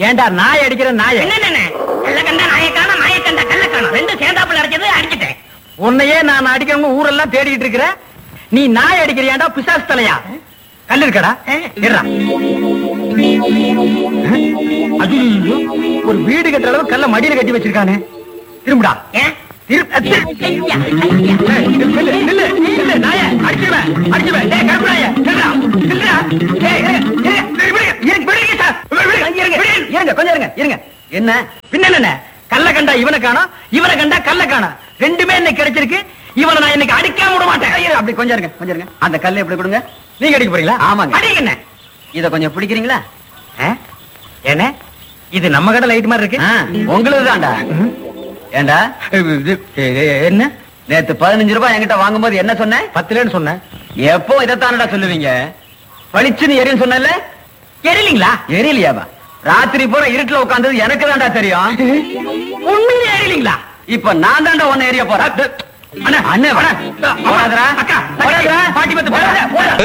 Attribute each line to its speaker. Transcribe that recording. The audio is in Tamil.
Speaker 1: ஏண்டா நாய் அடிக்கிற நாய
Speaker 2: என்ன கல்ல கண்டா நாயை காணோம் நாயை கண்டா கல்ல காணோம் ரெண்டும் சேர்ந்தாப்புல அடிச்சது அடிச்சிட்டேன்
Speaker 1: உன்னையே நான் அடிக்கிறவங்க ஊரெல்லாம் தேடிட்டு இருக்கிற நீ நாய் அடிக்கிறியாண்டா பிசாசு தலையா கல் இருக்கடா இருடா. ஐயோ, ஒரு வீடு கட்டுற அளவு கல்ல மடியில கட்டி வச்சிருக்கானே திரும்புடா
Speaker 2: ஏன்
Speaker 1: திரு- அ, திரு-
Speaker 2: ஐயா,
Speaker 1: ஏய், நில்லு, நில்லு, நில்லு, நாயே, அடிச்சிருவேன், அடிச்சிருவேன். டேய், கருப்பு நாயே, நில்லுடா, நில்லுடா. டேய், இரு, இரு, இரு, விடுங்க, இருங்க, விடுங்க சார், விடுங்க, இருங்க, இருங்க, கொஞ்சம் இருங்க, இருங்க. என்ன பின்ன என்ன கல்ல கண்டா இவனை காணோம் இவனை கண்டா கல்ல காணோம் ரெண்டுமே இன்னைக்கு கிடைச்சிருக்கு இவனை நான் இன்னைக்கு அடிக்காம விட மாட்டேன்
Speaker 3: இரு, அப்படி கொஞ்சம் இருங்க கொஞ்சம் இருங்க அந்த கல்லை எப்படி கொடுங்க
Speaker 1: நீங்க அடிக்க போறீங்களா
Speaker 3: ஆமாங்க.
Speaker 1: அடிங்க என்ன
Speaker 3: இத கொஞ்சம் பிடிக்கிறீங்களா
Speaker 1: ஆ? என்ன இது நம்ம கடை லைட் மாதிரி இருக்கு
Speaker 3: உங்களுக்கு தான்டா
Speaker 1: ம்.
Speaker 3: ஏண்டா
Speaker 1: இது, இது, என்ன
Speaker 3: நேத்து பதினஞ்சு ரூபாய் என்கிட்ட வாங்கும்போது என்ன சொன்னேன்
Speaker 1: பத்துலன்னு சொன்னேன்
Speaker 3: எப்போ இதைத்தானடா சொல்லுவீங்க பளிச்சுன்னு எரியும் சொன்னல
Speaker 1: தெரியலீங்களா
Speaker 3: எரியலையாவா ராத்திரி பூரா இருட்டுல உட்கார்ந்தது எனக்கு தான்டா தெரியும்
Speaker 1: உண்மையிலே தெரியலீங்களா
Speaker 3: இப்ப நான் தான்டா ஒன்னு எரிய போறேன்
Speaker 1: அண்ணா
Speaker 3: அண்ணே,
Speaker 1: அண்ணா
Speaker 3: போடாதடா.
Speaker 1: அக்கா
Speaker 3: போடாதடா.
Speaker 1: பாட்டி பத்து போடாத போடாத